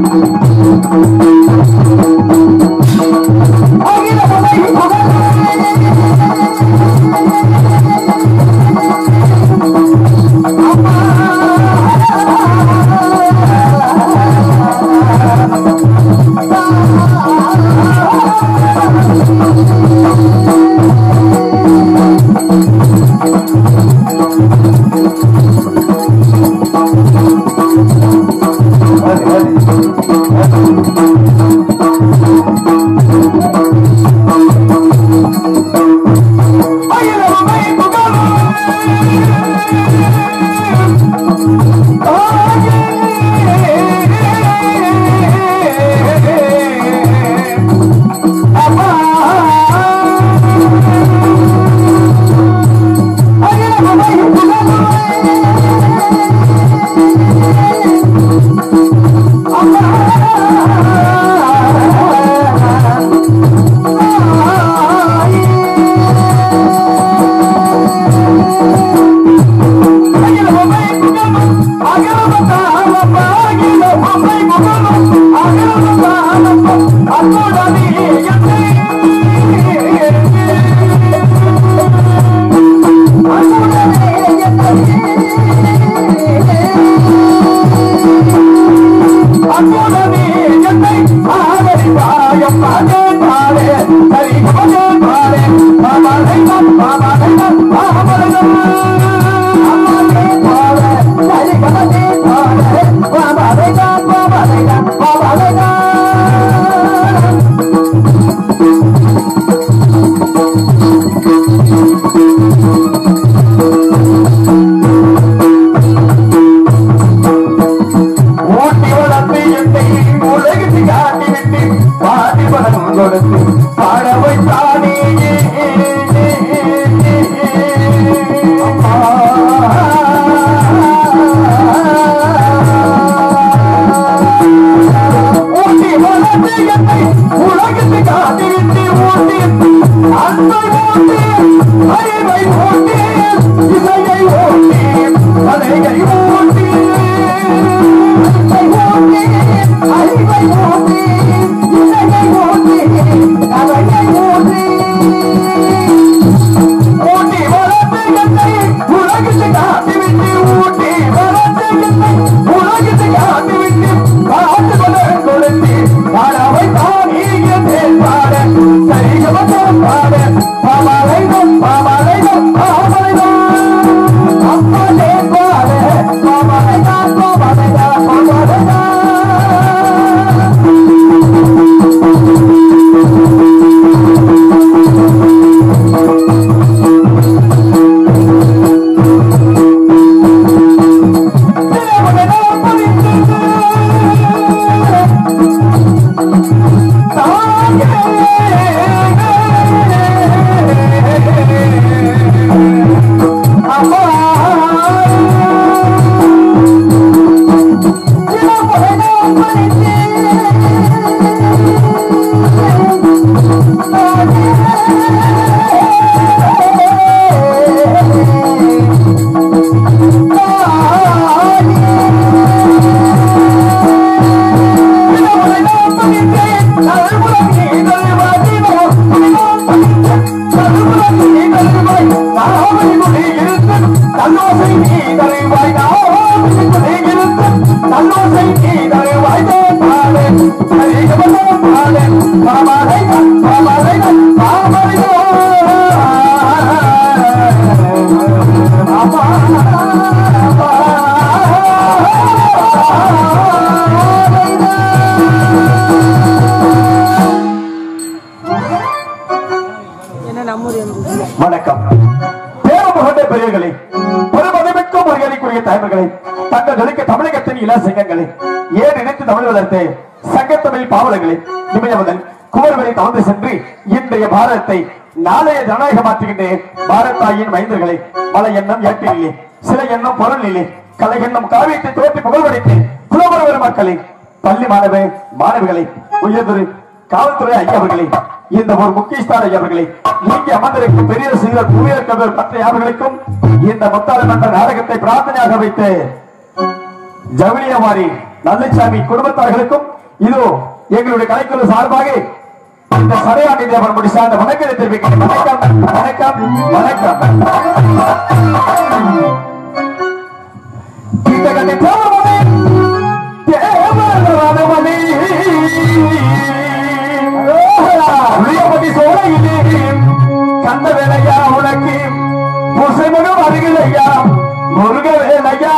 ஊட்டி வளர்த்து என்னை உலகிற்கு காட்டிவிட்டு பாதி பலம் கொடுத்து பாட வைத்தானே ஊட்டி வளர்த்து என்னை உலகிற்கு காட்டிவிட்டு ஊட்டி அன்பை ஊட்டி அறிவை ஊட்டி இசையை ஊட்டி கலையை ஊட்டி ஊட்டி வளர்த்து என்னை உலகிற்கு காட்டிவிட்டு ஊட்டி வளர்த்து என்னை உலகிற்கு காட்டிவிட்டு பாட்டு பலன் கொடுத்து பாடாவை தானே பாட சரிகமம் பாட பாமாலை பாமாலை பாமாலை அப்பலே பாட பாமாலை பாமாலை பாமாலை என்ன நம்மூர் இருந்தது வணக்கம் பேரமுகண்ட பெரியர்களே பெருமதிமிக்கும் முருகனுக்குரிய தாய்மர்களே தங்களுக்கு தமிழகத்தின் இள சங்கங்களே ஏன் நினைத்து தமிழ் வளர்த்து சங்கத்தமிழ் பாவலர்களே இமயமுதல் குமரவரை தாழ்ந்து சென்று இன்றைய பாரதத்தை நாளைய ஜனநாயக மாற்றுகின்றேன் பாரத்தாயின் மைந்தர்களே பல எண்ணம் ஏற்றிலே சில எண்ணம் பொருளிலே கலை எண்ணம் காவியத்தை தோற்றி புகழ்வடைத்து புலவரவர் மக்களே பள்ளி மாணவ மாணவிகளை உயர்துறை காவல்துறை ஐயாவர்களே இந்த ஒரு முக்கியஸ்தான ஐயாவர்களே இங்கே அமர்ந்திருக்கும் பெரிய சிறுவர் புவியர் கவிஞர் மற்ற யாவர்களுக்கும் இந்த முத்தாள மன்ற நாடகத்தை பிரார்த்தனையாக வைத்து ஜவுளியமாரி நல்லசாமி குடும்பத்தார்களுக்கும் இதோ எங்களுடைய கலைக்குழு சார்பாக இந்த சடையாண்டி தேவன் முடி சார்ந்த வணக்கத்தை தெரிவிக்கிறேன் வணக்கம் வணக்கம் வணக்கம் இந்த கதை தேவமணி தேவரமணி உளியபதி சோழையிலே கந்த வேலையா உனக்கு புசைமுகம் அருகிலையா முருக வேலையா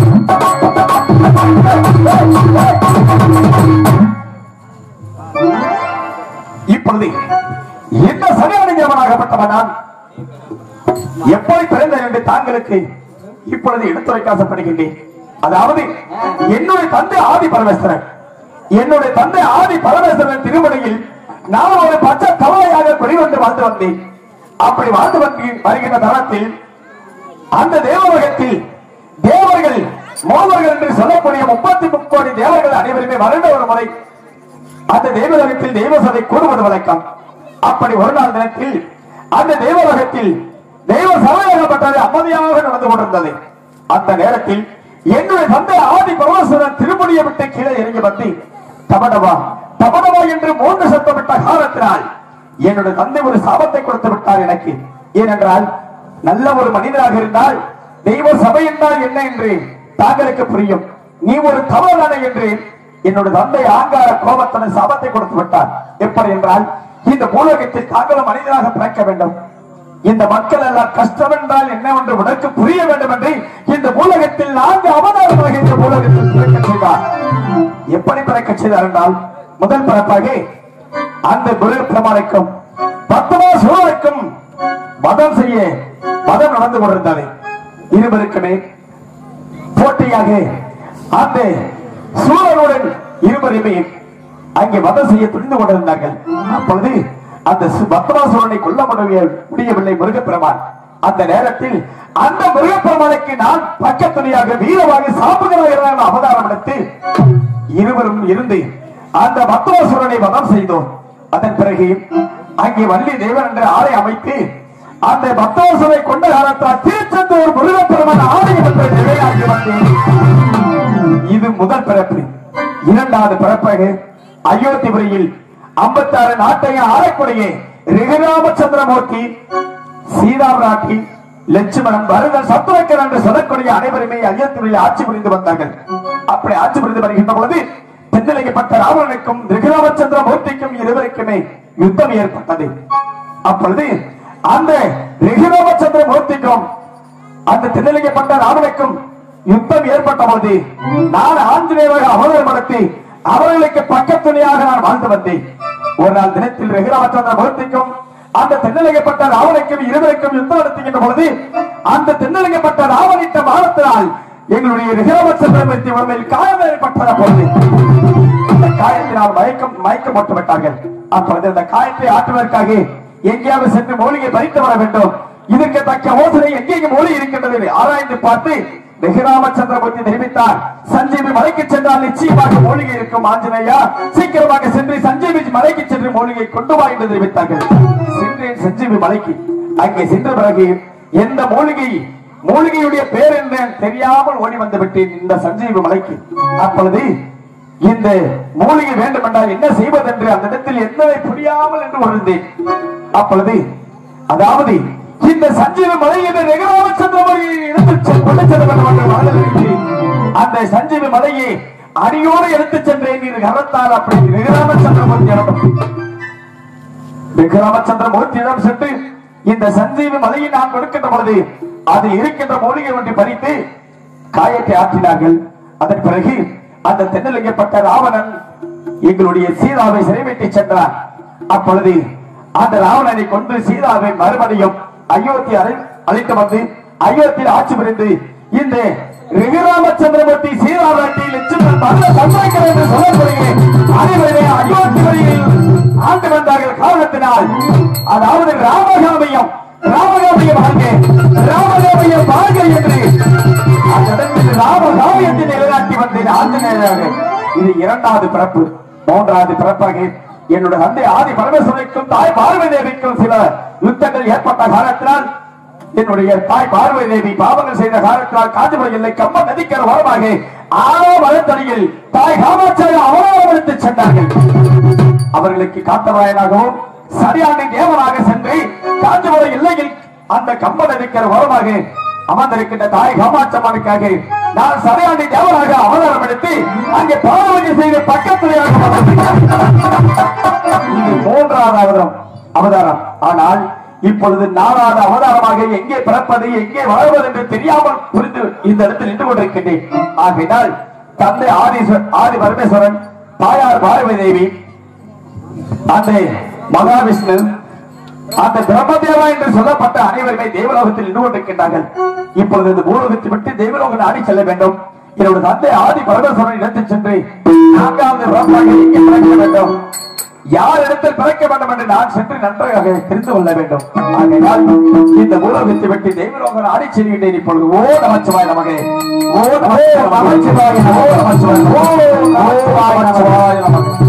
ஆ அப்பொழுது இந்த சரியானவனாகப்பட்டவன் நான் எப்படி பிறந்தேன் என்று தாங்களுக்கு இப்பொழுது எடுத்துரைக்க ஆசைப்படுகின்றேன் அதாவது என்னுடைய தந்தை ஆதி பரமேஸ்வரன் என்னுடைய தந்தை ஆதி பரமேஸ்வரன் திருமணையில் நான் ஒரு பச்சை தவளையாக குடிவந்து வாழ்ந்து வந்தேன் அப்படி வாழ்ந்து வந்து வருகின்ற தளத்தில் அந்த தேவலோகத்தில் தேவர்கள் மோதர்கள் என்று சொல்லக்கூடிய முப்பத்தி முக்கோடி தேவர்கள் அனைவருமே வருட ஒரு முறை அந்த தேவலோகத்தில் தெய்வ சபை கூடுவது வழக்கம் அப்படி ஒரு நாள் தினத்தில் அந்த தேவலோகத்தில் தெய்வ சபையாகப்பட்டது அமைதியாக நடந்து கொண்டிருந்தது அந்த நேரத்தில் என்னுடைய தந்தை ஆதி பரமேஸ்வரன் திருமுடியை விட்டு கீழே இறங்கி வந்து தபடவா தபடவா என்று மூன்று சத்தமிட்ட காரணத்தினால் என்னுடைய தந்தை ஒரு சாபத்தை கொடுத்து விட்டார் எனக்கு ஏனென்றால் நல்ல ஒரு மனிதராக இருந்தால் தெய்வ சபை என்றால் என்ன என்று தாங்களுக்கு புரியும் நீ ஒரு தவறான என்று என்னோட தந்தை ஆங்கார கோபத்துடன் சாபத்தை கொடுத்து விட்டார் எப்படி என்றால் இந்த பூலோகத்தில் தாங்களும் மனிதனாக பிறக்க வேண்டும் இந்த மக்கள் எல்லாம் கஷ்டம் என்றால் என்னவென்று உனக்கு புரிய வேண்டும் என்று இந்த பூலகத்தில் நான்கு அவதாரமாக இந்த பூலகத்தில் பிறக்க செய்தார் எப்படி பிறக்க செய்தார் என்றால் முதல் பிறப்பாக அந்த குரு பிரமாணிக்கும் பத்துமா சூழலுக்கும் மதம் செய்ய மதம் நடந்து கொண்டிருந்தது இருவருக்குமே போட்டியாக அந்த சூழலுடன் இருவருமே அங்கே வதம் செய்ய துணிந்து கொண்டிருந்தார்கள் அப்பொழுது அந்த சு- பத்மாசுரனை கொல்ல முடிய முடியவில்லை முருகப்பெருமான் அந்த நேரத்தில் அந்த முருகப்பெருமானுக்கு நான் பக்கத்துணையாக வீரமாக சாப்புகிறார்கள் அவதாரம் எடுத்து இருவரும் இருந்து அந்த பத்மாசுரனை வதம் செய்தோம் அதன் பிறகு அங்கே வள்ளி தேவன் என்ற ஆலை அமைத்து அந்த பக்தவசனை கொண்ட காலத்தால் திருச்செந்தூர் முருகப்பெருமான் ஆலயம் என்ற நிலையாகி வந்தேன் இது முதல் பிறப்பு இரண்டாவது பிறப்பாக அயோத்திபுரியில் ஐம்பத்தாறு நாட்டையும் ஆளக்கூடிய ரிகராமச்சந்திரமூர்த்தி சீதாபிராட்டி லட்சுமணன் பரதன் சத்ருக்கன் என்று சொல்லக்கூடிய அனைவருமே அயோத்திபுரியில் ஆட்சி புரிந்து வந்தார்கள் அப்படி ஆட்சி புரிந்து வருகின்ற பொழுது தென்னிலைக்கப்பட்ட ராவணனுக்கும் ரிகராமச்சந்திர மூர்த்திக்கும் இருவருக்குமே யுத்தம் ஏற்பட்டது அப்பொழுது அந்த ரிகராமச்சந்திர மூர்த்திக்கும் அந்த திருநிலைக்கப்பட்ட ராவனுக்கும் யுத்தம் ஏற்பட்ட போது நான் ஆஞ்சநேயராக அவதாரம் நடத்தி அவர்களுக்கு பக்கத்துணையாக நான் வாழ்ந்து வந்தேன் ஒரு நாள் தினத்தில் ரகுராமச்சந்திர மூர்த்திக்கும் அந்த தென்னலைக்கப்பட்ட ராவனுக்கும் இருவருக்கும் யுத்தம் நடத்துகின்ற பொழுது அந்த தென்னலைக்கப்பட்ட ராவனிட்ட மானத்தினால் எங்களுடைய ரிகராமச்சந்திர மூர்த்தி உடம்பில் காயம் ஏற்பட்டத பொழுது அந்த காயத்தினால் மயக்கம் மயக்கப்பட்டு விட்டார்கள் அப்பொழுது அந்த காயத்தை ஆற்றுவதற்காக எங்கேயாவது சென்று மூலிகை பறித்து வர வேண்டும் இதற்கு தக்க யோசனை எங்கேயும் மூலிகை இருக்கின்றது என்று ஆராய்ந்து பார்த்து வெகுராமச்சந்திரமூர்த்தி தெரிவித்தார் சஞ்சீவி மலைக்கு சென்றால் நிச்சயமாக மூலிகை இருக்கும் ஆஞ்சநேயா சீக்கிரமாக சென்று சஞ்சீவி மலைக்கு சென்று மூலிகை கொண்டு வா என்று தெரிவித்தார்கள் சென்றேன் சஞ்சீவி மலைக்கு அங்கே சென்ற பிறகு எந்த மூலிகை மூலிகையுடைய பேர் என்ன தெரியாமல் ஓடி வந்து விட்டேன் இந்த சஞ்சீவி மலைக்கு அப்பொழுது இந்த மூலிகை வேண்டும் என்றால் என்ன செய்வதென்று அந்த இடத்தில் என்னதை புரியாமல் என்று உணர்ந்தேன் அப்பொழுது அதாவது இந்த சஞ்சீவ மலை என்ற ரெகராமச்சந்திரமலை எடுத்துச் சென்று கொண்டு செல்ல வேண்டும் என்று மனதில் வைத்தேன். அந்த சஞ்சீவி மலையை அடியோடு எடுத்துச் சென்றேன் இது கரத்தால் அப்படி ரெகராமச்சந்திரமூர்த்தி விக்ரமச்சந்திர மூர்த்தியிடம் சென்று இந்த சஞ்சீவி மலையை நான் கொடுக்கின்ற பொழுது அதில் இருக்கின்ற மூலிகை ஒன்றை பறித்து காயத்தை ஆற்றினார்கள் அதன் பிறகு அந்த தென்னலிங்கப்பட்ட ராவணன் எங்களுடைய சீதாவை சிறைவைத்து சென்றார் அப்பொழுது அந்த ராவணனை கொண்டு சீதாவை மறுபடியும் அயோத்தி அழை அழைத்து வந்து அயோத்தியில் ஆட்சி புரிந்து இந்த ரிகுராமச்சந்திரமூர்த்தி சீதாராட்டி லட்சுமணன் மரண சந்திரக்கர் என்று சொல்லப்படுகிறேன் அனைவருமே அயோத்தி வழியில் ஆண்டு வந்தார்கள் காரணத்தினால் அதாவது ராமகாமியம் ராமகாமியம் வாழ்க ராமகாமியம் வாழ்க என்று அந்த இடத்தில் ராமகாமியத்தை நிலைநாட்டி வந்தேன் ஆஞ்சநேயராக இது இரண்டாவது பிறப்பு மூன்றாவது பிறப்பாக என்னுடைய தந்தை ஆதி பரமேஸ்வரிக்கும் தாய் பார்வதி தேவிக்கும் சில யுத்தங்கள் ஏற்பட்ட காரணத்தினால் என்னுடைய தாய் பார்வதி தேவி பாவங்கள் செய்த காரணத்தினால் காஞ்சிபுரம் எல்லை கம்ப நதிக்கர ஓரமாக ஆரோ மலத்தடியில் தாய் காமாட்சியை அவரோடு சென்றார்கள் அவர்களுக்கு காத்தவராயனாகவும் சரியான தேவனாக சென்று காஞ்சிபுரம் எல்லையில் அந்த கம்ப நதிக்கர ஓரமாக அமர்ந்திருக்கின்ற தாய் காமாட்சம்மனுக்காக நான் சரியாண்டி தேவனாக அவதாரம் எடுத்து அங்கே பார்வதி செய்த பக்கத்துறையாக இது மூன்றாவது அவதாரம் அவதாரம் ஆனால் இப்பொழுது நாலாவது அவதாரமாக எங்கே பிறப்பது எங்கே வாழ்வது என்று தெரியாமல் புரிந்து இந்த இடத்தில் நின்று கொண்டிருக்கின்றேன் ஆகையினால் தந்தை ஆதி ஆதி பரமேஸ்வரன் தாயார் பார்வதி தேவி அந்த மகாவிஷ்ணு அந்த பிரம்மதேவா என்று சொல்லப்பட்ட அனைவருமே தேவலோகத்தில் நின்று கொண்டிருக்கின்றார்கள் இப்பொழுது இந்த பூலோகத்தை விட்டு தேவலோகம் நாடி செல்ல வேண்டும் என்னோட தந்தை ஆதி பரமேஸ்வரன் இடத்தில் சென்று நான்காவது பிறப்பாக எங்கே பிறக்க வேண்டும் யார் இடத்தில் பிறக்க வேண்டும் என்று நான் சென்று நன்றாக தெரிந்து கொள்ள வேண்டும் ஆகையால் இந்த பூலோகத்தை விட்டு தெய்வலோகம் ஆடி செல்கின்றேன் இப்பொழுது ஓ நமச்சிவாய் நமகே ஓ நமச்சிவாய் நமச்சிவாய் ஓ நமச்சிவாய் ஓ நமச்சிவாய் நமகே